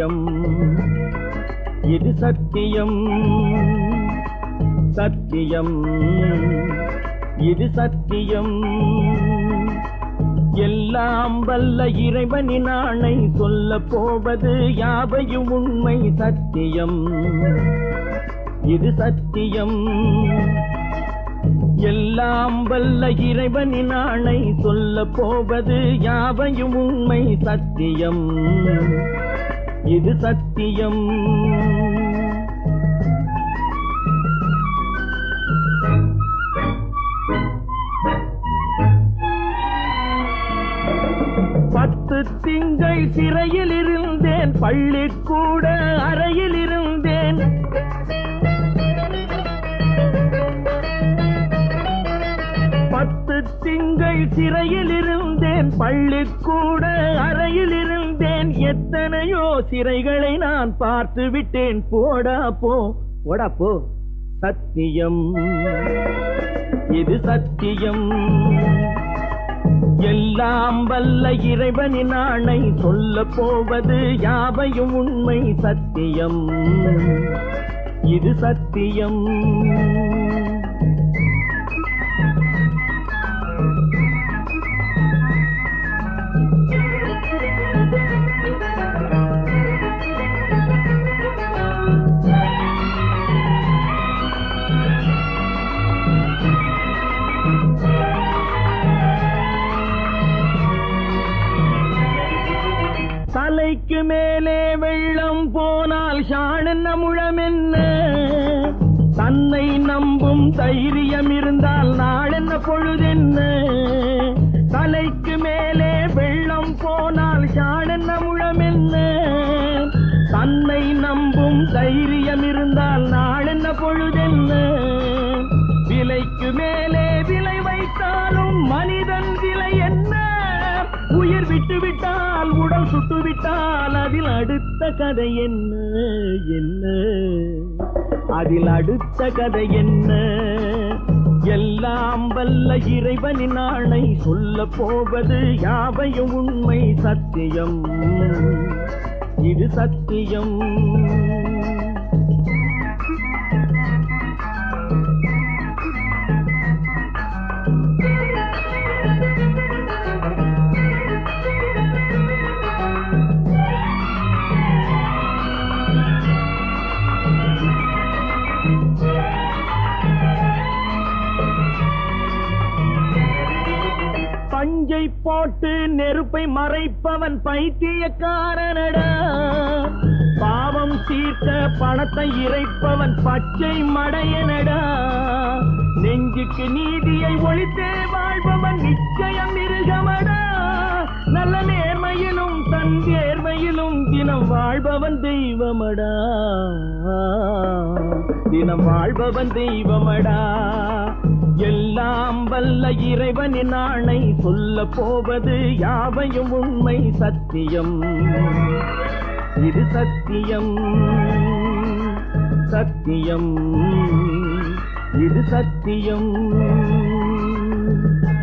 சத்தியம் இது சத்தியம் சத்தியம் இது சத்தியம் எல்லாம் வல்ல இறைவனின் ஆணை சொல்ல போவது யாவையும் உண்மை சத்தியம் இது சத்தியம் எல்லாம் வல்ல இறைவனின் ஆணை சொல்ல போவது யாவையும் உண்மை சத்தியம் இது சத்தியம் பத்து திங்கள் சிறையில் இருந்தேன் பள்ளிக்கூட அறையில் இருந்தேன் பத்து திங்கள் சிறையில் இருந்தேன் பள்ளிக்கூட அறையில் இருந்தேன் எத்தனையோ சிறைகளை நான் பார்த்து விட்டேன் போடா போ போடா போ சத்தியம் இது சத்தியம் எல்லாம் வல்ல இறைவனின் ஆணை சொல்ல போவது யாவையும் உண்மை சத்தியம் இது சத்தியம் தலைக்கு மேலே வெள்ளம் போனால் ஷாணென்ன முழம் என்ன தன்னை நம்பும் தைரியம் இருந்தால் நாளென்ன பொழுதென்ன தலைக்கு மேலே வெள்ளம் போனால் ஷாணென்ன முழம் என்ன தன்னை நம்பும் தைரியம் இருந்தால் நாளென்ன பொழுதென்ன விலைக்கு மேலே விலை வைத்தாலும் மனிதன் விலை என்ன உயிர் விட்டு விட்டால் உடல் சுட்டு விட்டால் அதில் அடுத்த கதை என்ன என்ன அதில் அடுத்த கதை என்ன எல்லாம் வல்ல இறைவனின் ஆணை சொல்ல போவது யாவையும் உண்மை சத்தியம் இது சத்தியம் பஞ்சை போட்டு நெருப்பை மறைப்பவன் பைத்தியக்காரனடா பாவம் தீர்த்த பணத்தை இறைப்பவன் பச்சை மடையனடா நெஞ்சுக்கு நீதியை ஒழித்தே வாழ்பவன் நிச்சயம் மிருகமடா நல்ல நேர்மையிலும் தன் தேர்மையிலும் தினம் வாழ்பவன் தெய்வமடா தினம் வாழ்பவன் தெய்வமடா எல்லாம் வல்ல இறைவனின் ஆணை சொல்ல போவது யாவையும் உண்மை சத்தியம் இது சத்தியம் சத்தியம் இது சத்தியம்